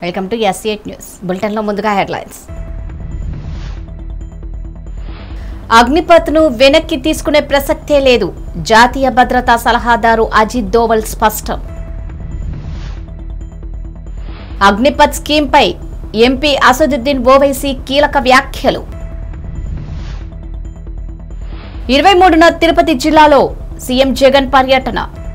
Welcome to ఎస్ఏట్ news బులెటిన్లో ముందుగా headlines అగ్నిపథ్ను వెనక్కి తీసుకునే ప్రసక్తే లేదు జాతీయ భద్రతా సలహాదారు అజిత్ దోవల్ స్పష్టం అగ్నిపథ్ స్కీమ్పై ఎంపీ అసదుద్దీన్ ఓవైసీ కీలక వ్యాఖ్యలు ఇరవై మూడున తిరుపతి జిల్లాలో సీఎం జగన్ పర్యటన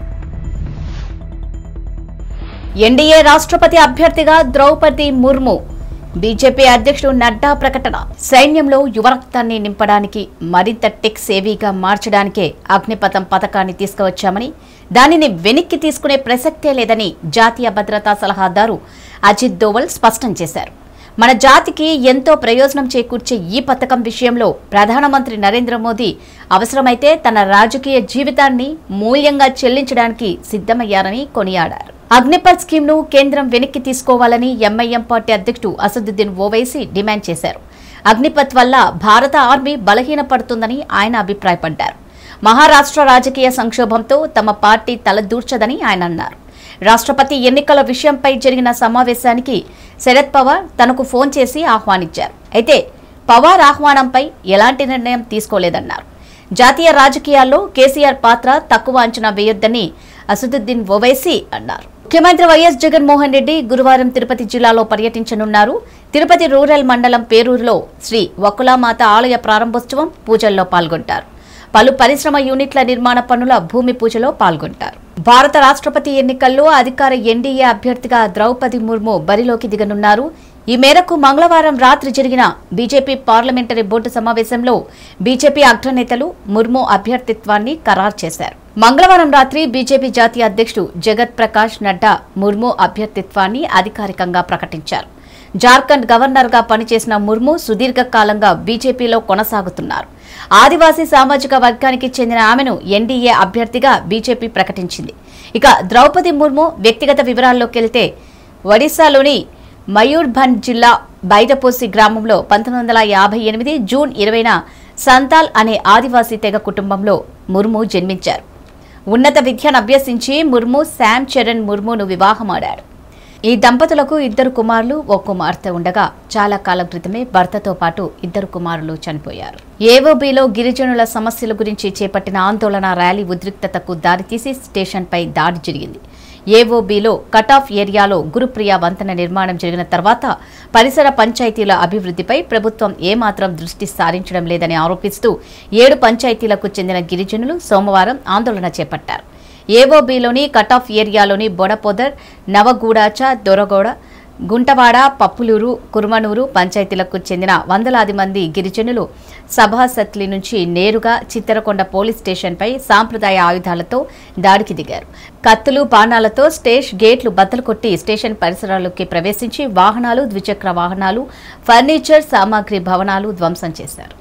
ఎన్డీఏ రాష్ట్రపతి అభ్యర్థిగా ద్రౌపది ముర్ము బీజేపీ అధ్యక్షుడు నడ్డా ప్రకటన సైన్యంలో యువరక్తాన్ని నింపడానికి మరింత టెక్ సేవీగా మార్చడానికే అగ్నిపథం పథకాన్ని తీసుకువచ్చామని దానిని వెనక్కి తీసుకునే ప్రసక్తే లేదని జాతీయ భద్రతా సలహాదారు అజిత్ దోవల్ స్పష్టం చేశారు మన జాతికి ఎంతో ప్రయోజనం చేకూర్చే ఈ పథకం విషయంలో ప్రధానమంత్రి నరేంద్ర మోదీ అవసరమైతే తన రాజకీయ జీవితాన్ని మూల్యంగా చెల్లించడానికి సిద్ధమయ్యారని కొనియాడారు అగ్నిపథ్ స్కీమ్ ను కేంద్రం వెనక్కి తీసుకోవాలని ఎంఐఎం పార్టీ అధ్యక్షుడు అసదుద్దీన్ ఓవైసీ డిమాండ్ చేశారు అగ్నిపథ్ వల్ల భారత ఆర్మీ బలహీనపడుతుందని ఆయన అభిప్రాయపడ్డారు మహారాష్ట్ర రాజకీయ సంక్షోభంతో తమ పార్టీ తలదూర్చదని ఆయన అన్నారు రాష్ట్రపతి ఎన్నికల విషయంపై జరిగిన సమావేశానికి శరద్ పవార్ తనకు ఫోన్ చేసి ఆహ్వానించారు అయితే పవార్ ఆహ్వానంపై ఎలాంటి నిర్ణయం తీసుకోలేదన్నారు జాతీయ రాజకీయాల్లో కేసీఆర్ పాత్ర తక్కువ అంచనా వేయొద్దని అసదుద్దీన్ ఓవైసీ అన్నారు ముఖ్యమంత్రి వైఎస్ జగన్మోహన్ రెడ్డి గురువారం తిరుపతి జిల్లాలో పర్యటించనున్నారు తిరుపతి రూరల్ మండలం పేరూరులో శ్రీ వకులామాత ఆలయ ప్రారంభోత్సవం పూజల్లో పాల్గొంటారు పలు పరిశ్రమ యూనిట్ల నిర్మాణ పనుల భూమి పూజలో పాల్గొంటారు భారత రాష్ట్రపతి ఎన్నికల్లో అధికార ఎన్డీఏ అభ్యర్థిగా ద్రౌపది ముర్ము బరిలోకి దిగనున్నారు ఈ మేరకు మంగళవారం రాత్రి జరిగిన బీజేపీ పార్లమెంటరీ బోర్డు సమావేశంలో బీజేపీ అగ్రనేతలు ముర్ము అభ్యర్థిత్వాన్ని ఖరారు చేశారు మంగళవారం రాత్రి బీజేపీ జాతీయ అధ్యక్షుడు జగత్ ప్రకాష్ నడ్డా ముర్ము అభ్యర్థిత్వాన్ని అధికారికంగా ప్రకటించారు జార్ఖండ్ గవర్నర్ గా పనిచేసిన ముర్ము సుదీర్ఘకాలంగా బీజేపీలో కొనసాగుతున్నారు ఆదివాసీ సామాజిక వర్గానికి చెందిన ఆమెను ఎన్డీఏ అభ్యర్థిగా బీజేపీ ప్రకటించింది ఇక ద్రౌపది ముర్ము వ్యక్తిగత వివరాల్లోకి వెళ్తే ఒడిశాలోని మయూర్భంజ్ జిల్లా బైదపోసి గ్రామంలో పంతొమ్మిది వందల యాభై ఎనిమిది జూన్ ఇరవైన సంతాల్ అనే ఆదివాసీ తెగ కుటుంబంలో ముర్ము జన్మించారు ఉన్నత విద్యను అభ్యసించి ముర్ము శామ్ చరణ్ ముర్మును వివాహమాడాడు ఈ దంపతులకు ఇద్దరు కుమారులు ఓ కుమార్తె ఉండగా చాలా కాలం క్రితమే భర్తతో పాటు ఇద్దరు కుమారులు చనిపోయారు ఏవోబీలో గిరిజనుల సమస్యల గురించి చేపట్టిన ఆందోళన ర్యాలీ ఉద్రిక్తతకు దారితీసి స్టేషన్పై దాడి జరిగింది ఏవోబీలో కటాఫ్ ఏరియాలో గురుప్రియ వంతెన నిర్మాణం జరిగిన తర్వాత పరిసర పంచాయతీల అభివృద్ధిపై ప్రభుత్వం ఏమాత్రం దృష్టి సారించడం లేదని ఆరోపిస్తూ ఏడు పంచాయతీలకు చెందిన గిరిజనులు సోమవారం ఆందోళన చేపట్టారు ఏవోబీలోని కటాఫ్ ఏరియాలోని బొడపొదర్ నవగూడాచ దొరగోడ గుంటవాడ పప్పులూరు కుర్మనూరు పంచాయతీలకు చెందిన వందలాది మంది గిరిజనులు సభాసత్లి నుంచి నేరుగా చిత్తరకొండ పోలీస్ స్టేషన్పై సాంప్రదాయ ఆయుధాలతో దాడికి దిగారు కత్తులు బాణాలతో స్టేష్ గేట్లు బద్దలు కొట్టి స్టేషన్ పరిసరాల్లోకి ప్రవేశించి వాహనాలు ద్విచక్ర వాహనాలు ఫర్నిచర్ సామాగ్రి భవనాలు ధ్వంసం చేశారు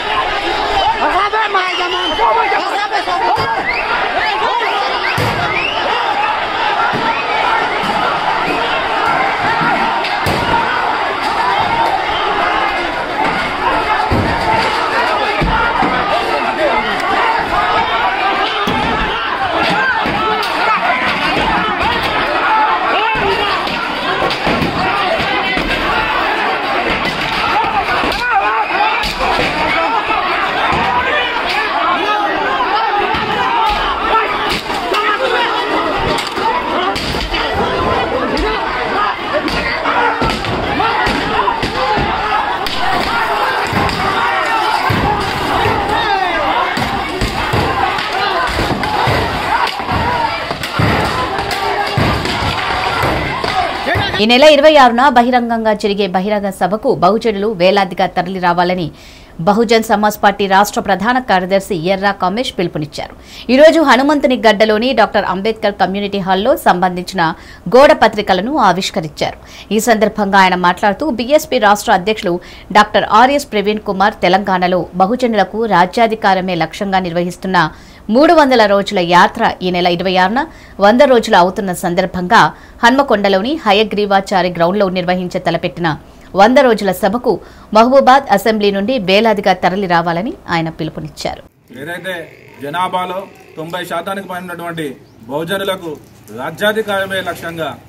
ఈ నెల ఇరవై ఆరున బహిరంగంగా జరిగే బహిరంగ సభకు బహుజనులు వేలాదిగా తరలి రావాలని బహుజన్ సమాజ్ పార్టీ రాష్ట్ర ప్రధాన కార్యదర్శి ఎర్రా కమేష్ పిలుపునిచ్చారు ఈ రోజు హనుమంతుని గడ్డలోని డాక్టర్ అంబేద్కర్ కమ్యూనిటీ హాల్లో సంబంధించిన గోడ పత్రికలను ఆవిష్కరించారు ఈ సందర్భంగా ఆయన మాట్లాడుతూ బీఎస్పీ రాష్ట్ర అధ్యక్షులు డాక్టర్ ఆర్ఎస్ ప్రవీణ్ కుమార్ తెలంగాణలో బహుజనులకు రాజ్యాధికారమే లక్ష్యంగా నిర్వహిస్తున్న మూడు వందల రోజుల యాత్ర ఈ నెల ఇరవై ఆరున వంద రోజులు అవుతున్న సందర్భంగా హన్మకొండలోని హయగ్రీవాచారి గ్రౌండ్లో నిర్వహించే తలపెట్టిన వంద రోజుల సభకు మహబూబాద్ అసెంబ్లీ నుండి వేలాదిగా తరలి రావాలని ఆయన పిలుపునిచ్చారు ఏదైతే జనాభాలో తొంభై శాతానికి పైన ఉన్నటువంటి బహుజనులకు రాజ్యాధికారమే లక్ష్యంగా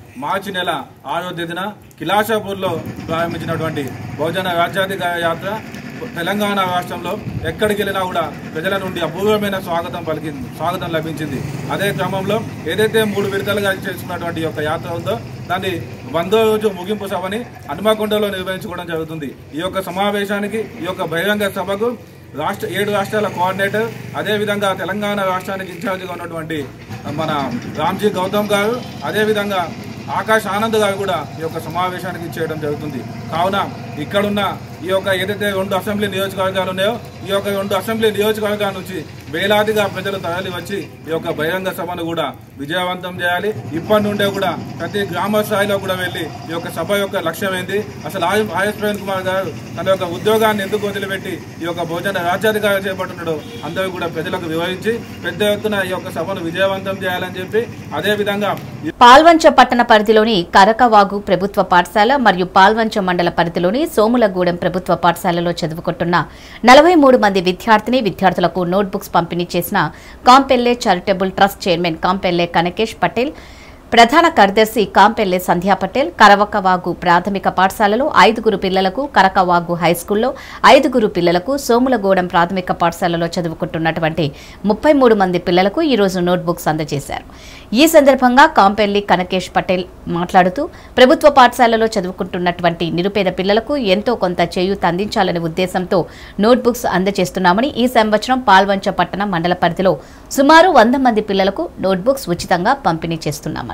మార్చి నెల ఆరో తేదీన కిలాషాపూర్లో ప్రారంభించినటువంటి బహుజన రాజ్యాధిక యాత్ర తెలంగాణ రాష్ట్రంలో ఎక్కడికి వెళ్ళినా కూడా ప్రజల నుండి అపూర్వమైన స్వాగతం పలికింది స్వాగతం లభించింది అదే క్రమంలో ఏదైతే మూడు విడతలుగా చేస్తున్నటువంటి ఈ యొక్క యాత్ర ఉందో దాన్ని వందో రోజు ముగింపు సభని హనుమకొండలో నిర్వహించుకోవడం జరుగుతుంది ఈ యొక్క సమావేశానికి ఈ యొక్క బహిరంగ సభకు రాష్ట్ర ఏడు రాష్ట్రాల కోఆర్డినేటర్ అదేవిధంగా తెలంగాణ రాష్ట్రానికి ఇన్ఛార్జిగా ఉన్నటువంటి మన రామ్జీ గౌతమ్ గారు అదేవిధంగా ఆకాష్ ఆనంద్ గారు కూడా ఈ యొక్క సమావేశానికి చేయడం జరుగుతుంది కావున ఇక్కడున్న ఈ యొక్క ఏదైతే రెండు అసెంబ్లీ నియోజకవర్గాలు ఉన్నాయో ఈ యొక్క రెండు అసెంబ్లీ నియోజకవర్గాల నుంచి వేలాదిగా ప్రజలు తరలి వచ్చి ఈ యొక్క బహిరంగ సభను కూడా విజయవంతం చేయాలి ఇప్పటి నుండే కూడా ప్రతి గ్రామ స్థాయిలో కూడా వెళ్ళి ఈ యొక్క సభ యొక్క లక్ష్యం ఏంది అసలు ఆయుష్ ఆయుష్ ప్రవీణ్ కుమార్ గారు తన యొక్క ఉద్యోగాన్ని ఎందుకు వదిలిపెట్టి ఈ యొక్క భోజన రాజ్యాధికారి చేపట్టున్నాడో అందరూ కూడా ప్రజలకు వివరించి పెద్ద ఎత్తున ఈ యొక్క సభను విజయవంతం చేయాలని చెప్పి అదే విధంగా పాల్వంచ పట్టణ పరిధిలోని కరకవాగు ప్రభుత్వ పాఠశాల మరియు పాల్వంచ మండల పరిధిలోని సోములగూడెం ప్రభుత్వ పాఠశాలలో చదువుకుంటున్న నలభై మూడు మంది విద్యార్థిని విద్యార్థులకు నోట్బుక్స్ పంపిణీ చేసిన Kampelle charitable trust chairman Kampelle Kanakesh Patel ప్రధాన కార్యదర్శి కాంపెల్లె సంధ్యా పటేల్ కరవకవాగు ప్రాథమిక పాఠశాలలో ఐదుగురు పిల్లలకు కరకవాగు హైస్కూల్లో ఐదుగురు పిల్లలకు సోములగూడెం ప్రాథమిక పాఠశాలలో చదువుకుంటున్నటువంటి ముప్పై మూడు మంది పిల్లలకు ఈరోజు నోట్బుక్స్ అందజేశారు ఈ సందర్భంగా కాంపెల్లి కనకేష్ పటేల్ మాట్లాడుతూ ప్రభుత్వ పాఠశాలలో చదువుకుంటున్నటువంటి నిరుపేద పిల్లలకు ఎంతో కొంత చేయూత అందించాలనే ఉద్దేశంతో నోట్బుక్స్ అందజేస్తున్నామని ఈ సంవత్సరం పాల్వంచ పట్టణ మండల పరిధిలో సుమారు వంద మంది పిల్లలకు నోట్బుక్స్ ఉచితంగా పంపిణీ చేస్తున్నామన్నారు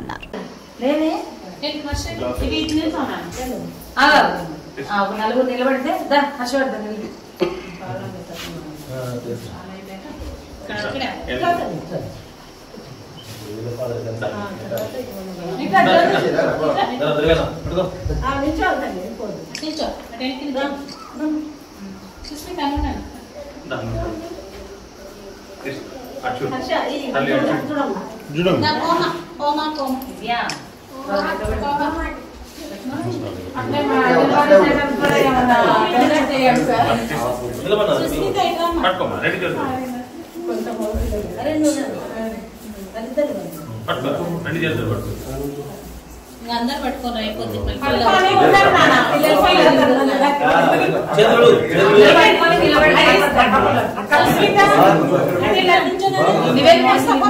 నలుగురు నిలబడితే దా హర్షవర్ధన్ నిలబడి. ఇంకా ఆ, నిల్చోవాలి తల్లి, వెళ్ళిపోదు. దా. హర్ష, ఈ చూడమ్మా. యా. అంటే మా నిలబడి చేయడం కూడా ఏమన్నా కండక్ట్ చేయాలి సార్. పట్టుకోమా రెడీ చేద్దాం అరే నువ్వు వాళ్ళిద్దరు పట్టుకో రెడీ చేద్దాం పట్టుకో అందరు పట్టుకొని అయిపోద్ది పట్టుకొని ఉన్నారు నాన్న. పిల్లలు పిల్లలు చేతులు నిలబడి నిలబడి కలిసి అంటే ఇలా నిల్చొని నివేదిక చేస్తామా?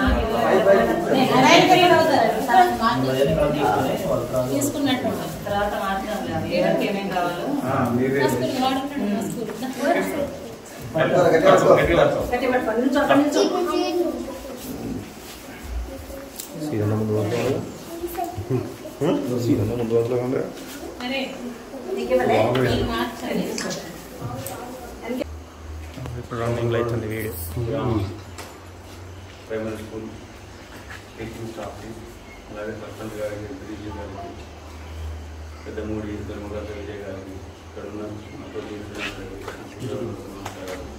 లైన్ కలిగి అవుతారు. తీసుకున్నట్టు తర్వాత మాట్లాడలేదు ఎవరికి ఏమేం కావాలో గట్టి పట్టుకోండి నిల్చో అక్కడ నిల్చో నీకు ఇవ్వలే? ఇప్పుడు రన్నింగ్ అవుతుంది వీడియో ప్రైమరీ స్కూల్ టీచింగ్ స్టాఫ్కి అలాగే సర్పంచ్ గారికి ఎంపీడీ గారికి పెద్దమూడి ధర్మగారి విజయ్ గారికి ఇక్కడ ఉన్న అతోటి నమస్కారాలు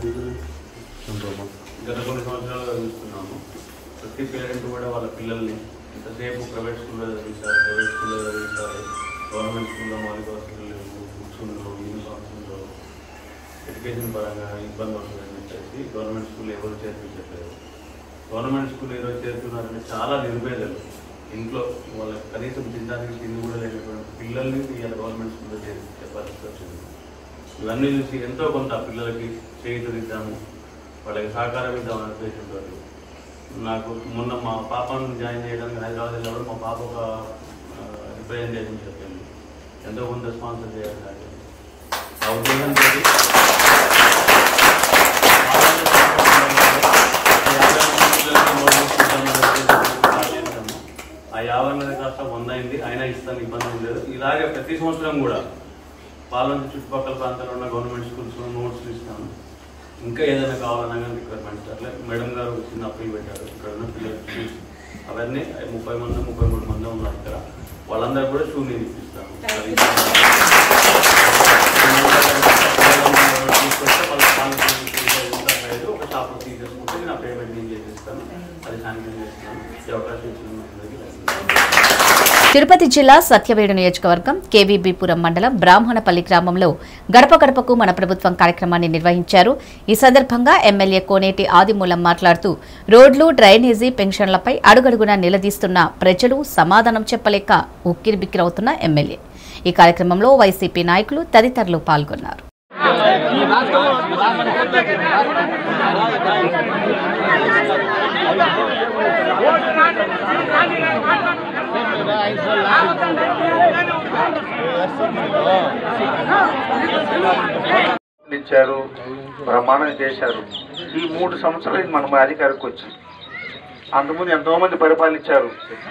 గత కొన్ని సంవత్సరాలుగా చూస్తున్నాము ప్రతి పేరెంట్ కూడా వాళ్ళ పిల్లల్ని ఎంతసేపు ప్రైవేట్ స్కూల్లో చదివిస్తారు ప్రైవేట్ స్కూల్లో చదివిస్తారు గవర్నమెంట్ స్కూల్లో మౌలిక వసతులు లేవు బుక్స్ ఉండవు యూనిఫామ్స్ ఉండవు ఎడ్యుకేషన్ పరంగా ఇబ్బంది పడుతుందని చెప్పేసి గవర్నమెంట్ స్కూల్ ఎవరు చేర్పించట్లేదు గవర్నమెంట్ స్కూల్ ఈరోజు చేరుతున్నారంటే చాలా నిరుపేదలు ఇంట్లో వాళ్ళకి కనీసం తినడానికి తిండి కూడా లేనటువంటి పిల్లల్ని ఇవాళ గవర్నమెంట్ స్కూల్లో చేర్పించే పరిస్థితి వచ్చింది ఇవన్నీ చూసి ఎంతో కొంత పిల్లలకి చేయుతనిద్దాము వాళ్ళకి సహకారం ఇద్దామని ఉద్దేశంతో నాకు మొన్న మా పాపను జాయిన్ చేయడానికి హైదరాబాద్ వెళ్ళినప్పుడు మా పాప ఒక రిప్రజెంటేషన్ చెప్పింది ఎంతో కొంత స్పాన్సర్ చేయాలి నాకు. ఆ ఉద్దేశంతో ఆ యాభై మంది కాస్త వంద అయింది అయినా ఇస్తాను ఇబ్బంది ఏం లేదు ఇలాగే ప్రతి సంవత్సరం కూడా పాలన చుట్టుపక్కల ప్రాంతాల్లో ఉన్న గవర్నమెంట్ స్కూల్స్ నోట్స్ ఇస్తాను ఇంకా ఏదైనా కావాలన్నా కానీ రిక్వైర్మెంట్స్ అట్లా మేడం గారు చిన్న అప్పీల్ పెట్టారు ఇక్కడ ఉన్న పిల్లలకి అవన్నీ ముప్పై మంది ముప్పై మూడు మంది ఉన్నారు ఇక్కడ వాళ్ళందరూ కూడా షూ నేను ఇప్పిస్తాను తీసుకొస్తే వాళ్ళ పాలన ఒక షాప్లో తీసేసుకుంటే నేను ఆ పేమెంట్ నేను చేసేస్తాను అది శాంక్షన్ చేస్తాను ఈ అవకాశం ఇచ్చిన మీ అందరికీ ధన్యవాదాలు. తిరుపతి జిల్లా సత్యవేడు నియోజకవర్గం కేవీబీపురం మండలం బ్రాహ్మణపల్లి గ్రామంలో గడప గడపకు మన ప్రభుత్వం కార్యక్రమాన్ని నిర్వహించారు ఈ సందర్భంగా ఎమ్మెల్యే కోనేటి ఆదిమూలం మాట్లాడుతూ రోడ్లు డ్రైనేజీ పెన్షన్లపై అడుగడుగునా నిలదీస్తున్న ప్రజలు సమాధానం చెప్పలేక ఉక్కిరిబిక్కిరవుతున్న ఎమ్మెల్యే ఈ కార్యక్రమంలో వైసీపీ నాయకులు తదితరులు పాల్గొన్నారు ఇచ్చారు బ్రహ్మాండం చేశారు ఈ మూడు సంవత్సరాలు మనం అధికారికి వచ్చి అంతకుముందు ఎంతో మంది పరిపాలించారు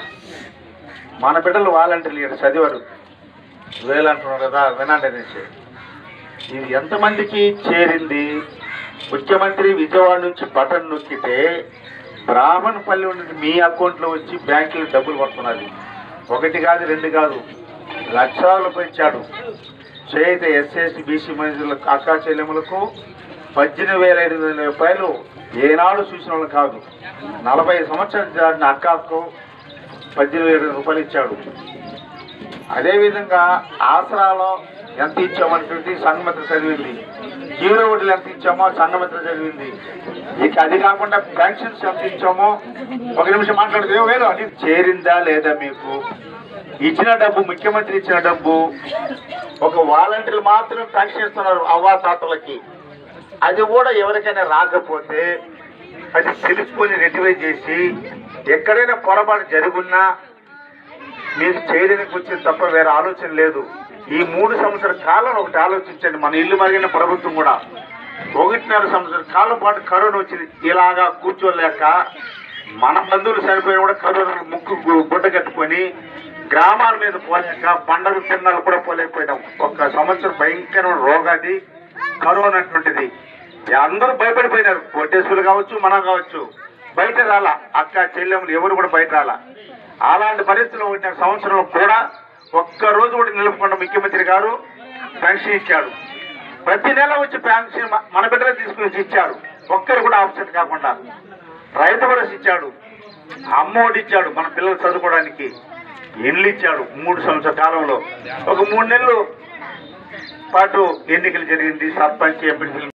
మన బిడ్డలు వాలంటీర్లు ఇక్కడ చదివారు వేలు అంటున్నారు కదా వినండి అనేసి ఇది ఎంతమందికి చేరింది ముఖ్యమంత్రి విజయవాడ నుంచి బటన్ నొక్కితే బ్రాహ్మణపల్లి ఉన్నది మీ అకౌంట్లో వచ్చి బ్యాంకులో డబ్బులు పడుతున్నది ఒకటి కాదు రెండు కాదు లక్షలు పెంచాడు చేత ఎస్ఎస్సి బీసీ మహిళలకు అక్కా చెల్లెములకు పద్దెనిమిది వేల ఐదు వందల రూపాయలు ఏనాడు చూసిన వాళ్ళు కాదు నలభై సంవత్సరాలు దాటిన అక్కకు పద్దెనిమిది వేల రూపాయలు ఇచ్చాడు అదేవిధంగా ఆసరాలో ఎంత ఇచ్చామనేటువంటి సంఘమిత్ర చదివింది జీరో వడ్డీలు ఎంత ఇచ్చామో సంఘమిత్ర చదివింది ఇక అది కాకుండా పెన్షన్స్ ఎంత ఇచ్చామో ఒక నిమిషం మాట్లాడితే వేరు అది చేరిందా లేదా మీకు ఇచ్చిన డబ్బు ముఖ్యమంత్రి ఇచ్చిన డబ్బు ఒక వాలంటీర్లు మాత్రం పెన్షన్ ఇస్తున్నారు అవ్వా తాతలకి అది కూడా ఎవరికైనా రాకపోతే అది తెలుసుకొని రెటిఫై చేసి ఎక్కడైనా పొరపాటు జరుగున్నా మీకు చేయడానికి వచ్చింది తప్ప వేరే ఆలోచన లేదు ఈ మూడు సంవత్సరాల కాలం ఒకటి ఆలోచించండి మన ఇల్లు మరిగిన ప్రభుత్వం కూడా ఒకటిన్నర సంవత్సరాల కాలం పాటు కరోనా వచ్చింది ఇలాగా కూర్చోలేక మన బంధువులు చనిపోయిన కూడా కరోనా ముక్కు గు- గుడ్డ కట్టుకొని గ్రామాల మీద పోలేక పండగ తిన్నాలు కూడా పోలేకపోయినాం ఒక సంవత్సరం భయంకరమైన రోగాది కరోనా అటువంటిది అందరూ భయపడిపోయినారు కోటేశ్వరులు కావచ్చు మనం కావచ్చు బయట రాలా అక్క చెల్లెములు ఎవరు కూడా బయట రాలా అలాంటి పరిస్థితుల్లో ఉన్న సంవత్సరంలో కూడా ఒక్క రోజు కూడా నిలుపుకున్న ముఖ్యమంత్రి గారు పెన్షన్ ఇచ్చాడు ప్రతి నెల వచ్చి పెన్షన్ మ- మన బిడ్డలే తీసుకుని వచ్చి ఇచ్చారు ఒక్కరు కూడా ఆప్షన్ కాకుండా రైతు భరోసా ఇచ్చాడు అమ్మఒడి ఇచ్చాడు మన పిల్లలు చదువుకోవడానికి ఇల్లు ఇచ్చాడు మూడు సంవత్సరాల కాలంలో ఒక మూడు నెలలు పాటు ఎన్నికలు జరిగింది సర్పంచ్ ఎంపీ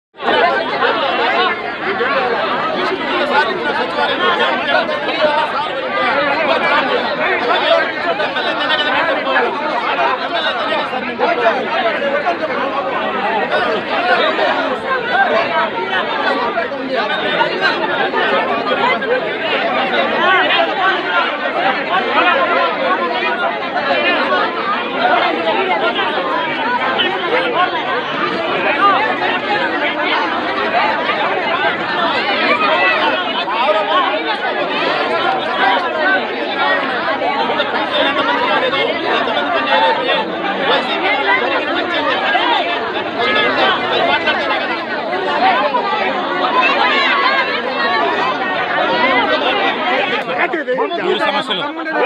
మూడు సమస్యలు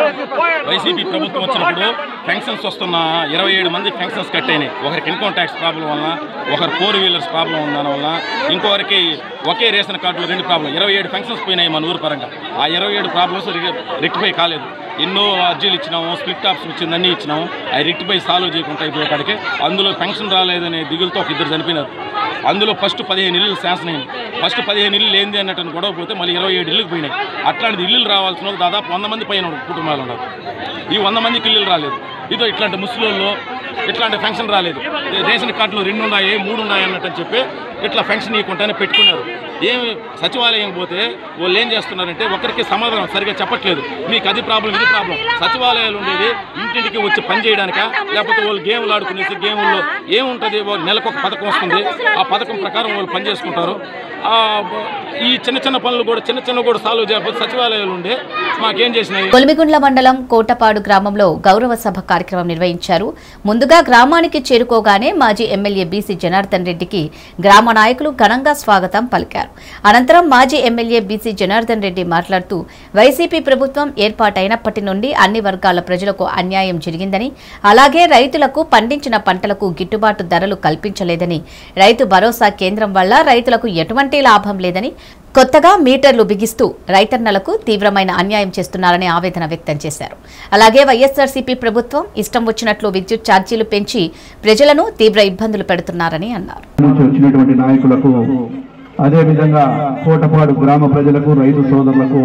వైసీపీ ప్రభుత్వం వచ్చినప్పుడు పెన్షన్స్ వస్తున్న ఇరవై ఏడు మంది పెన్షన్స్ కట్ అయినాయి ఒకరికి ఇన్కమ్ ట్యాక్స్ ప్రాబ్లం వలన ఒకరు ఫోర్ వీలర్స్ ప్రాబ్లం ఉన్న వలన ఇంకొకరికి ఒకే రేషన్ కార్డులో రెండు ప్రాబ్లం ఇరవై ఏడు పెన్షన్స్ పోయినాయి మన ఊరు పరంగా ఆ ఇరవై ఏడు ప్రాబ్లమ్స్ రెక్టిఫై కాలేదు ఎన్నో అర్జీలు ఇచ్చినాము స్ప్లిట్ ఆప్షన్ వచ్చింది అన్నీ ఇచ్చినాము అవి రెక్టిఫై సాల్వ్ చేయకుండా అయిపోయే కాడికి అందులో పెన్షన్ రాలేదనే దిగులతో ఒక ఇద్దరు చనిపోయినారు అందులో ఫస్ట్ పదిహేను ఇల్లు శాసనం అయింది ఫస్ట్ పదిహేను ఇల్లు ఏంది అన్నట్టు గొడవ పోతే మళ్ళీ ఇరవై ఏడు ఇల్లుకి పోయినాయి అట్లాంటిది ఇల్లులు రావాల్సిన వాళ్ళు దాదాపు వంద మంది పైన కుటుంబాలు ఉన్నారు ఈ వంద మందికి ఇల్లులు రాలేదు ఇదో ఇట్లాంటి ముస్లింలు ఇట్లాంటి ఫంక్షన్ రాలేదు రేషన్ కార్డులు రెండు ఉన్నాయి మూడు ఉన్నాయి అన్నట్టు అని చెప్పి ఇట్లా ఫంక్షన్ ఇవ్వకుండానే పెట్టుకున్నారు ఏమి సచివాలయం పోతే వాళ్ళు ఏం చేస్తున్నారంటే ఒకరికి సమాధానం సరిగా చెప్పట్లేదు మీకు అది ప్రాబ్లం ఇది ప్రాబ్లం సచివాలయాలు ఉండేది ఇంటింటికి వచ్చి పని చేయడానికా లేకపోతే వాళ్ళు గేమ్లు ఆడుకునేసి గేముల్లో ఏముంటుంది వాళ్ళు నెలకు ఒక పథకం వస్తుంది ఆ పథకం ప్రకారం వాళ్ళు పని చేసుకుంటారు ఆ, ఈ చిన్న చిన్న పనులు కూడా చిన్న చిన్న కూడా సాల్వ్ చేయకపోతే సచివాలయాలు ఉండే మాకేం చేసినాయి కొలిమిగుండ్ల మండలం కోటపాడు గ్రామంలో గౌరవ సభ కార్యక్రమం నిర్వహించారు ముందుగా గ్రామానికి చేరుకోగానే మాజీ ఎమ్మెల్యే బీసీ జనార్దన్ రెడ్డికి గ్రామ నాయకులు ఘనంగా స్వాగతం పలికారు అనంతరం మాజీ ఎమ్మెల్యే బీసీ జనార్దన్ రెడ్డి మాట్లాడుతూ వైసీపీ ప్రభుత్వం ఏర్పాటైనప్పటి నుండి అన్ని వర్గాల ప్రజలకు అన్యాయం జరిగిందని అలాగే రైతులకు పండించిన పంటలకు గిట్టుబాటు ధరలు కల్పించలేదని రైతు భరోసా కేంద్రం వల్ల రైతులకు ఎటువంటి లాభం లేదని కొత్తగా మీటర్లు బిగిస్తూ రైతన్నలకు తీవ్రమైన అన్యాయం చేస్తున్నారని ఆవేదన వ్యక్తం చేశారు అలాగే వైఎస్ఆర్సీపీ ప్రభుత్వం ఇష్టం వచ్చినట్లు విద్యుత్ ఛార్జీలు పెంచి ప్రజలను తీవ్ర ఇబ్బందులు పెడుతున్నారని అన్నారు నుంచి వచ్చినటువంటి నాయకులకు అదేవిధంగా కోటపాడు గ్రామ ప్రజలకు రైతు సోదరులకు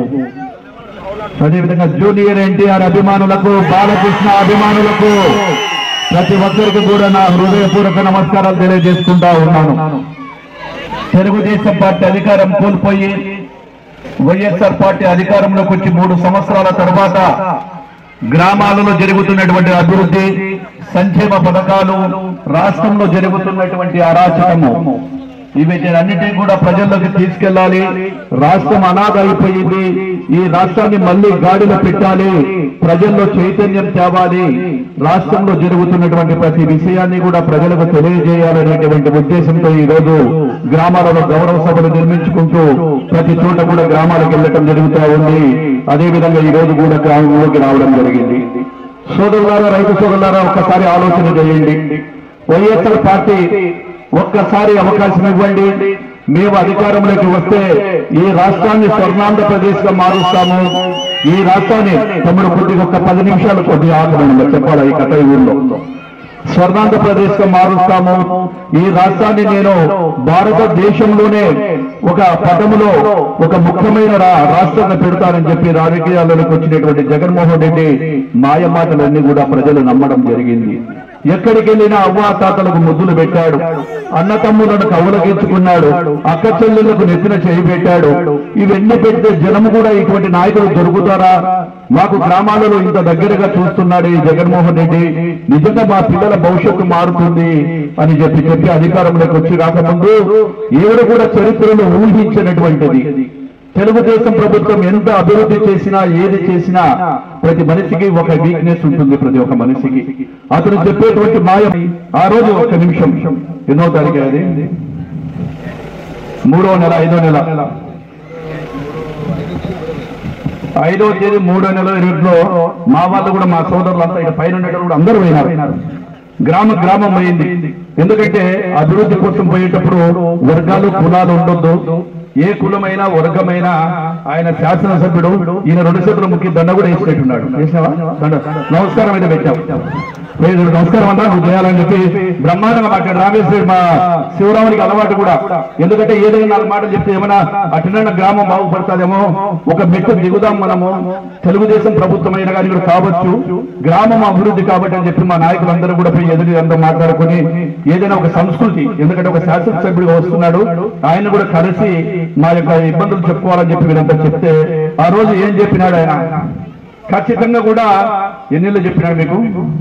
అదేవిధంగా జూనియర్ ఎన్టీఆర్ అభిమానులకు బాలకృష్ణ అభిమానులకు ప్రతి ఒక్కరికి కూడా నా హృదయపూర్వక నమస్కారాలు తెలియజేసుకుంటా ఉన్నాను తెలుగుదేశం పార్టీ అధికారం కోల్పోయి వైఎస్ఆర్ పార్టీ అధికారంలోకి వచ్చి మూడు సంవత్సరాల తర్వాత గ్రామాలలో జరుగుతున్నటువంటి అభివృద్ధి సంక్షేమ పథకాలు రాష్ట్రంలో జరుగుతున్నటువంటి అరాచకము వీటన్నిటిని కూడా ప్రజల్లోకి తీసుకెళ్లాలి రాష్ట్రం అనాథ అయిపోయింది ఈ రాష్ట్రాన్ని మళ్ళీ గాడిలో పెట్టాలి ప్రజల్లో చైతన్యం తేవాలి రాష్ట్రంలో జరుగుతున్నటువంటి ప్రతి విషయాన్ని కూడా ప్రజలకు తెలియజేయాలనేటువంటి ఉద్దేశంతో ఈ రోజు గ్రామాలలో గౌరవ సభలు నిర్మించుకుంటూ ప్రతి చోట కూడా గ్రామాలకు వెళ్ళటం జరుగుతూ ఉంది అదేవిధంగా ఈ రోజు కూడా గ్రామంలోకి రావడం జరిగింది సోదరులారా రైతు సోదరులారా ఒక్కసారి ఆలోచన చేయండి వైఎస్ఆర్ పార్టీ ఒక్కసారి అవకాశం ఇవ్వండి మేము అధికారంలోకి వస్తే ఈ రాష్ట్రాన్ని స్వర్ణాంధ్రప్రదేశ్ గా మారుస్తాము ఈ రాష్ట్రాన్ని తమ్ముడు కొద్దిగా ఒక పది నిమిషాలు కొద్దిగా ఆగమని చెప్పాలి ఈ కథ ఈ ఊళ్ళో స్వర్ణాంధ్రప్రదేశ్ గా మారుస్తాము ఈ రాష్ట్రాన్ని నేను భారతదేశంలోనే ఒక పదములో ఒక ముఖ్యమైన రా- రాష్ట్రంగా పెడతానని చెప్పి రాజకీయాల్లోకి వచ్చినటువంటి జగన్మోహన్ రెడ్డి మాయ మాటలన్నీ కూడా ప్రజలు నమ్మడం జరిగింది ఎక్కడికి వెళ్ళినా అవ్వా తాతలకు ముద్దులు పెట్టాడు అన్న తమ్ములను కవులగించుకున్నాడు అక్క చెల్లెళ్లకు నెత్తిన చేయి పెట్టాడు ఇవన్నీ పెడితే జనము కూడా ఇటువంటి నాయకులు దొరుకుతారా మాకు గ్రామాలలో ఇంత దగ్గరగా చూస్తున్నాడు ఈ జగన్మోహన్ రెడ్డి నిజంగా మా పిల్లల భవిష్యత్తు మారుతుంది అని చెప్పి చెప్పి అధికారంలోకి వచ్చి రాకముందు ఈవిడ కూడా చరిత్రలో ఊహించినటువంటిది తెలుగుదేశం ప్రభుత్వం ఎంత అభివృద్ధి చేసినా ఏది చేసినా ప్రతి మనిషికి ఒక వీక్నెస్ ఉంటుంది ప్రతి ఒక్క మనిషికి అతను చెప్పేటువంటి మాయం ఆ రోజు ఒక్క నిమిషం ఎన్నో తారీఖు అది మూడో నెల ఐదో నెల ఐదో తేదీ మూడో నెల ఇరుట్లో మా వాళ్ళు కూడా మా సోదరులంతా ఇక్కడ పైన ఉండేటప్పుడు కూడా అందరూ పోయినారు గ్రామ గ్రామం పోయింది ఎందుకంటే అభివృద్ధి కోసం పోయేటప్పుడు వర్గాలు కులాలు ఉండొద్దు ఏ కులమైనా వర్గమైనా ఆయన శాసనసభ్యుడు ఈయన రెండు చేతుల ముఖ్య దండ కూడా వేసినట్టున్నాడు వేసినావా దండ నమస్కారం అయితే పెట్టావు లేదు, నమస్కారం అంతా నువ్వు చేయాలని చెప్పి బ్రహ్మాండంగా మాట్లాడు రామేశ్వరి మా శివరామునికి అలవాటు కూడా ఎందుకంటే ఏదైనా నాలుగు మాటలు చెప్తే ఏమైనా అటున్న గ్రామం బాగుపడుతుందేమో ఒక మెట్టు దిగుదాం మనము తెలుగుదేశం ప్రభుత్వం అయినా కానీ కూడా కావచ్చు గ్రామం అభివృద్ధి కాబట్టి అని చెప్పి మా నాయకులందరూ కూడా పోయి ఎదురు అందరూ మాట్లాడుకొని ఏదైనా ఒక సంస్కృతి ఎందుకంటే ఒక శాసనసభ్యుడిగా వస్తున్నాడు ఆయన కూడా కలిసి మా యొక్క ఇబ్బందులు చెప్పుకోవాలని చెప్పి వీరంతా చెప్తే ఆ రోజు ఏం చెప్పినాడు ఆయన ఖచ్చితంగా కూడా ఎన్నిళ్ళు చెప్పినాడు మీకు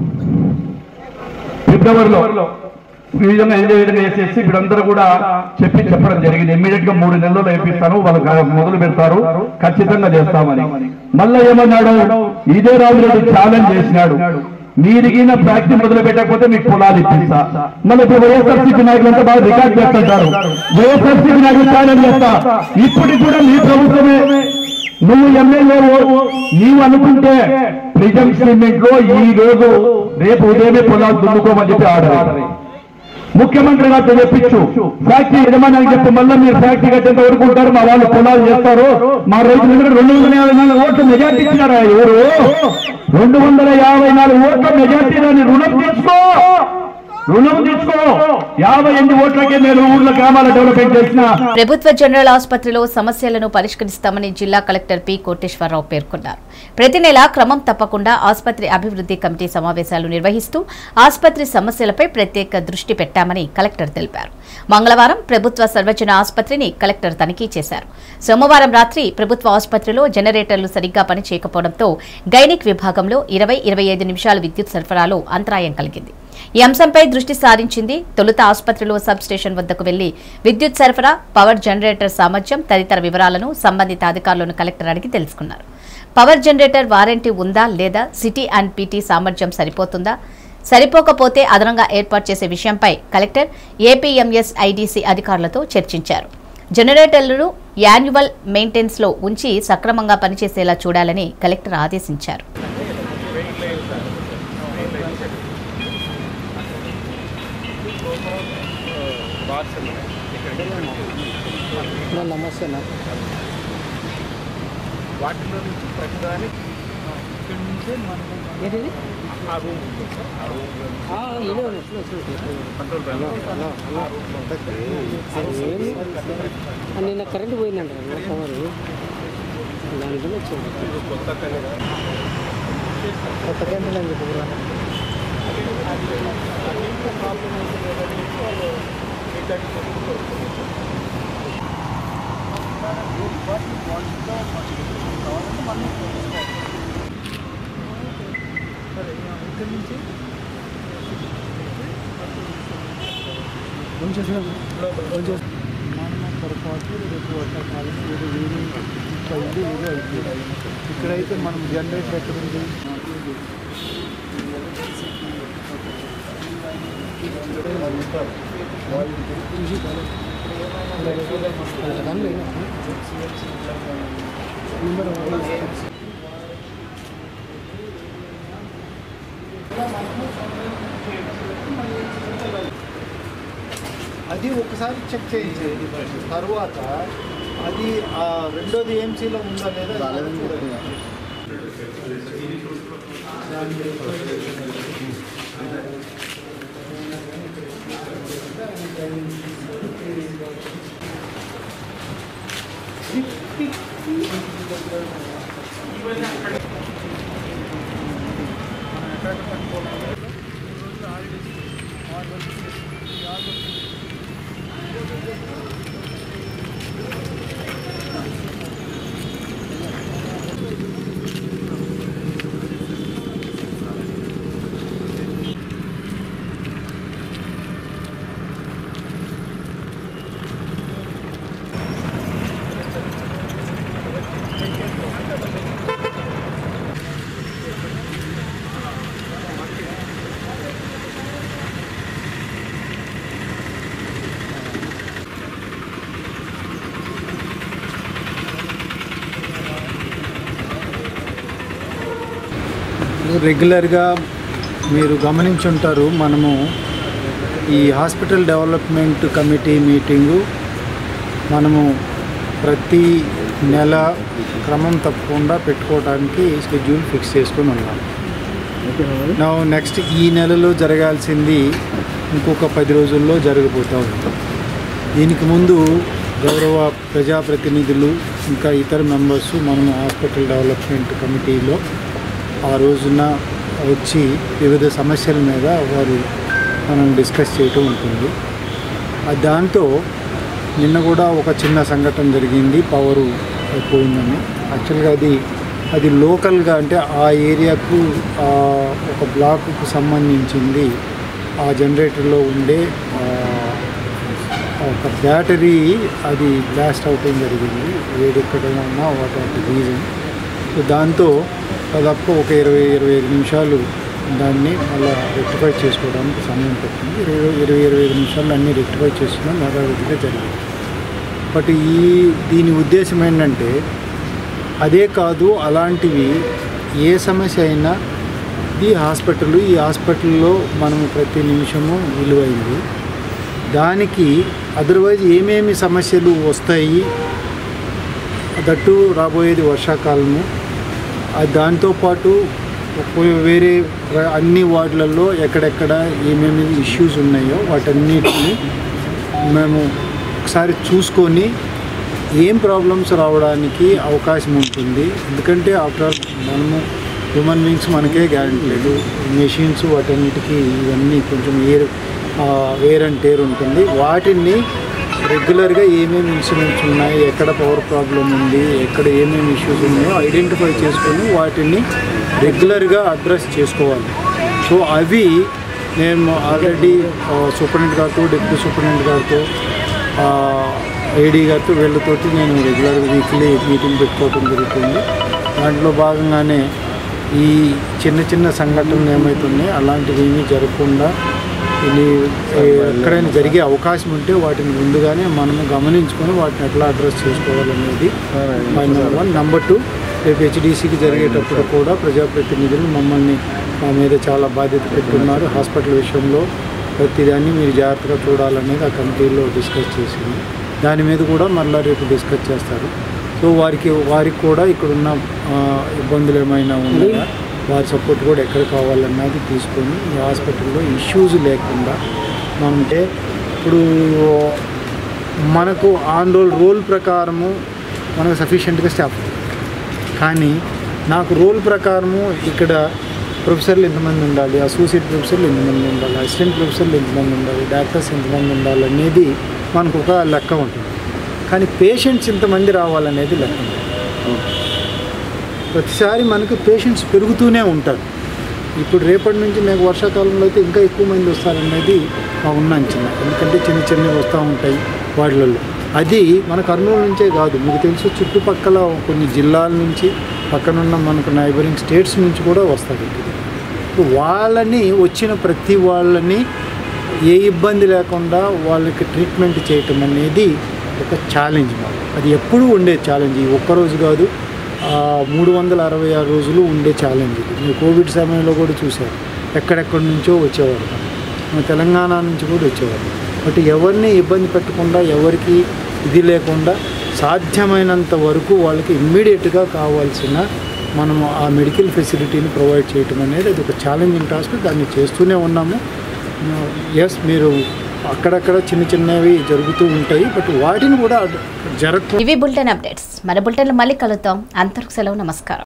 ఫిబ్రవరిలో ఈ విధంగా ఇదే విధంగా వేసేసి వీళ్ళందరూ కూడా చెప్పి చెప్పడం జరిగింది ఇమ్మీడియట్ గా మూడు నెలల్లో వేపిస్తాను వాళ్ళు గా- మొదలు పెడతారు ఖచ్చితంగా చేస్తామని మళ్ళా ఏమన్నాడు ఇదే రాజురెడ్డి ఛాలెంజ్ చేసినాడు మీరిగిన ఫ్యాక్టరీ మొదలు పెట్టకపోతే మీకు పొలాలు ఇప్పిస్తా మళ్ళీ ఇప్పుడు వైఎస్ఆర్సీపీ నాయకులంతా బాగా రికార్డ్ చేస్తుంటారు వైఎస్ఆర్సీపీ నాయకులు ఛాలెంజ్ చేస్తా ఇప్పటికి కూడా మీ ప్రభుత్వమే నువ్వు ఎమ్మెల్యే నీవు అనుకుంటే ప్రిజం సిమెంట్ లో ఈ రోజు రేపు ఉదయమే పొలాలు దున్నుకోమని చెప్పి ఆర్డర్ ముఖ్యమంత్రి గారితో చెప్పించు ఫ్యాక్టరీ యజమాని చెప్పి మళ్ళీ మీరు ఫ్యాక్టరీ కట్టేంత వరకు ఉంటారు మా వాళ్ళు పొలాలు చేస్తారు మా రైతులు ఎందుకంటే రెండు వందల యాభై నాలుగు ఓట్లు మెజార్టీ ఇచ్చినారా ఎవరు రెండు వందల యాభై నాలుగు ఓట్ల మెజార్టీ రుణం తీసుకో రుణం తీసుకో యాభై ఎనిమిది ఓట్లకే నేను ఊర్ల గ్రామాల డెవలప్మెంట్ చేసిన ప్రభుత్వ జనరల్ ఆసుపత్రిలో సమస్యలను పరిష్కరిస్తామని జిల్లా కలెక్టర్ పి కోటేశ్వరరావు పేర్కొన్నారు ప్రతి నెల క్రమం తప్పకుండా ఆసుపత్రి అభివృద్ధి కమిటీ సమావేశాలు నిర్వహిస్తూ ఆసుపత్రి సమస్యలపై ప్రత్యేక దృష్టి పెట్టామని కలెక్టర్ తెలిపారు మంగళవారం ప్రభుత్వ సర్వజన ఆసుపత్రిని కలెక్టర్ తనిఖీ చేశారు సోమవారం రాత్రి ప్రభుత్వ ఆసుపత్రిలో జనరేటర్లు సరిగ్గా పనిచేయకపోవడంతో గైనిక్ విభాగంలో ఇరవై ఇరవై ఐదు నిమిషాల విద్యుత్ సరఫరాలో అంతరాయం కలిగింది ఈ అంశంపై దృష్టి సారించింది తొలుత ఆసుపత్రిలో సబ్ స్టేషన్ వద్దకు వెళ్లి విద్యుత్ సరఫరా పవర్ జనరేటర్ సామర్థ్యం తదితర వివరాలను సంబంధిత అధికారులను కలెక్టర్ అడిగి తెలుసుకున్నారు పవర్ జనరేటర్ వారంటీ ఉందా లేదా సిటీ అండ్ పీటీ సామర్థ్యం సరిపోతుందా సరిపోకపోతే అదనంగా ఏర్పాటు చేసే విషయంపై కలెక్టర్ ఏపీఎంఎస్ ఐడీసీ అధికారులతో చర్చించారు జనరేటర్లను యాన్యువల్ మెయింటెనెన్స్లో ఉంచి సక్రమంగా పనిచేసేలా చూడాలని కలెక్టర్ ఆదేశించారు బార్స్ ఉన్నాయి ఇక్కడ నమస్తే అన్న వాటిలో నుంచి ప్రతిదాని ఇక్కడి నుంచే మనం ఏంటిది ఆ రూమ్ ఉంది సార్ ఆ రూమ్లో నుంచి ఇదే ఉంది, ఇట్లా వచ్చి, ఇట్లా. Control hello, hello, hello. ఏం? ఆ, నిన్న కరెంట్ పోయిందంట కదా, పవర్ దానికన్నా వచ్చింది కొత్త కొత్త కరెంట్ అని చెప్పి ఇక్కడ నుంచి మనం పొరపాటు రేపు వర్షాకాలం ఏదో వేడి అయింది ఏదో అయిపోయింది ఇక్కడైతే మనం జనరేటర్ ఎక్కడ ఉంది అది ఒకసారి చెక్ చేయించేది తర్వాత అది ఆ రెండోది ఏఎంసీలో ఉందా లేదా అది చూడండి. రెగ్యులర్గా మీరు గమనించుంటారు మనము ఈ హాస్పిటల్ డెవలప్మెంట్ కమిటీ మీటింగు మనము ప్రతి నెల క్రమం తప్పకుండా పెట్టుకోవడానికి షెడ్యూల్ ఫిక్స్ చేసుకొని ఉన్నాం నా నెక్స్ట్ ఈ నెలలో జరగాల్సింది ఇంకొక పది రోజుల్లో జరగబోతూ ఉంది దీనికి ముందు గౌరవ ప్రజాప్రతినిధులు ఇంకా ఇతర మెంబర్స్ మనము హాస్పిటల్ డెవలప్మెంట్ కమిటీలో ఆ రోజున వచ్చి వివిధ సమస్యల మీద వారు మనం డిస్కస్ చేయటం ఉంటుంది ఆ దాంతో నిన్న కూడా ఒక చిన్న సంఘటన జరిగింది పవరు పోయిందని యాక్చువల్గా అది అది లోకల్గా అంటే ఆ ఏరియాకు ఆ ఒక బ్లాక్కు సంబంధించింది ఆ జనరేటర్లో ఉండే ఆ, ఒక బ్యాటరీ అది బ్లాస్ట్ అవటం జరిగింది వేడెక్కడం వలన what are the reason so దాంతో దాదాపు ఒక ఇరవై ఇరవై ఐదు నిమిషాలు దాన్ని మళ్ళీ రెక్టిఫై చేసుకోవడానికి సమయం పట్టింది ఇరవై ఇరవై ఇరవై ఐదు నిమిషాలు అన్నీ రెక్టిఫై చేసుకున్నాం యథావిధిగా జరిగింది బట్ ఈ దీని ఉద్దేశం ఏంటంటే అదే కాదు అలాంటివి ఏ సమస్య అయినా ఈ హాస్పిటల్ ఈ హాస్పిటల్లో మనము ప్రతి నిమిషము విలువైంది దానికి అదర్వైజ్ ఏమేమి సమస్యలు వస్తాయి దట్టు రాబోయేది వర్షాకాలము ఆ దాంతోపాటు ఒక- వేరే ర- అన్ని వార్డులలో ఎక్కడెక్కడ ఏమేమి ఇష్యూస్ ఉన్నాయో వాటన్నిటిని మేము ఒకసారి చూసుకొని ఏం ప్రాబ్లమ్స్ రావడానికి అవకాశం ఉంటుంది ఎందుకంటే ఆఫ్టర్ ఆల్ మనము హ్యూమన్ బీయింగ్స్ మనకే గ్యారంటీ లేదు మెషిన్స్ వాటన్నిటికీ ఇవన్నీ కొంచెం ఏర్ వేర్ అండ్ టేర్ ఉంటుంది వాటిని రెగ్యులర్గా ఏమేమి ఇన్సిడెంట్స్ ఉన్నాయి ఎక్కడ పవర్ ప్రాబ్లం ఉంది ఎక్కడ ఏమేమి ఇష్యూస్ ఉన్నాయో ఐడెంటిఫై చేసుకొని వాటిని రెగ్యులర్గా అడ్రస్ చేసుకోవాలి సో అవి నేను ఆల్రెడీ సూపరింటెండెంట్ గారితో డిప్యూటీ సూపరింటెండెంట్ గారితో ఏడీ గారితో వీళ్ళతోటి నేను రెగ్యులర్ వీక్లీ మీటింగ్ పెట్టుకోవడం జరుగుతుంది దాంట్లో భాగంగానే ఈ చిన్న చిన్న సంఘటనలు ఏమవుతున్నాయి అలాంటివి ఏమీ జరగకుండా ఇది ఏ, ఎక్కడైనా జరిగే అవకాశం ఉంటే వాటిని ముందుగానే మనము గమనించుకొని వాటిని ఎట్లా అడ్రస్ చేసుకోవాలనేది నెంబర్ వన్ నెంబర్ టూ రేపు హెచ్డిసికి జరిగేటప్పుడు కూడా ప్రజాప్రతినిధులు మమ్మల్ని మా మీద చాలా బాధ్యత పెట్టున్నారు హాస్పిటల్ విషయంలో ప్రతిదాన్ని మీరు జాగ్రత్తగా చూడాలనేది ఆ కమిటీలో డిస్కస్ చేసింది దాని మీద కూడా మళ్ళీ రేపు డిస్కస్ చేస్తారు సో వారికి వారికి కూడా ఇక్కడున్న ఆ, ఇబ్బందులు ఏమైనా ఉన్నాయా వారి సపోర్ట్ కూడా ఎక్కడ కావాలన్నది తీసుకొని ఈ హాస్పిటల్లో ఇష్యూస్ లేకుండా మనమంటే ఇప్పుడు మనకు ఆన్ రోల్ రోల్ ప్రకారము మనకు సఫిషియెంట్గా స్టాఫ్ ఉంది. కానీ నాకు రోల్ ప్రకారము ఇక్కడ ప్రొఫెసర్లు ఎంతమంది ఉండాలి అసోసియేట్ ప్రొఫెసర్లు ఎంతమంది ఉండాలి అసిస్టెంట్ ప్రొఫెసర్లు ఎంతమంది ఉండాలి డాక్టర్స్ ఎంతమంది ఉండాలి అనేది మనకు ఒక లెక్క ఉంటుంది కానీ పేషెంట్స్ ఇంతమంది రావాలనేది లెక్క ఉంటుంది ప్రతిసారి మనకు పేషెంట్స్ పెరుగుతూనే ఉంటారు ఇప్పుడు రేపటి నుంచి మీకు వర్షాకాలంలో అయితే ఇంకా ఎక్కువ మంది వస్తారనేది మా ఉన్న అంచనా ఎందుకంటే చిన్న చిన్నవి వస్తూ ఉంటాయి వాటిలలో అది మన కర్నూలు నుంచే కాదు మీకు తెలుసు చుట్టుపక్కల కొన్ని జిల్లాల నుంచి పక్కనున్న మనకు నైబరింగ్ స్టేట్స్ నుంచి కూడా వస్తారు ఇక్కడికి. ఇప్పుడు వాళ్ళని వచ్చిన ప్రతి వాళ్ళని ఏ ఇబ్బంది లేకుండా వాళ్ళకి ట్రీట్మెంట్ చేయటం అనేది ఒక ఛాలెంజ్ మాకు అది ఎప్పుడూ ఉండే ఛాలెంజ్ ఈ ఒక్కరోజు కాదు మూడు వందల అరవై ఆరు రోజులు ఉండే ఛాలెంజ్ ఇది మీరు కోవిడ్ సమయంలో కూడా చూశారు ఎక్కడెక్కడి నుంచో వచ్చేవారు మన తెలంగాణ నుంచి కూడా వచ్చేవారు బట్ ఎవరిని ఇబ్బంది పెట్టకుండా ఎవరికి ఇది లేకుండా సాధ్యమైనంత వరకు వాళ్ళకి ఇమ్మీడియట్గా కావాల్సిన మనము ఆ మెడికల్ ఫెసిలిటీని ప్రొవైడ్ చేయటం అనేది అది ఒక ఛాలెంజింగ్ టాస్క్ దాన్ని చేస్తూనే ఉన్నాము ఎస్ మీరు అక్కడక్కడ చిన్న చిన్నవి జరుగుతూ ఉంటాయి బట్ వాటిని కూడా జరగకుండా ఇవి బులెటిన్ అప్డేట్స్ మన బులెటిన్లో మళ్ళీ కలుద్దాం అంతకు సెలవు నమస్కారం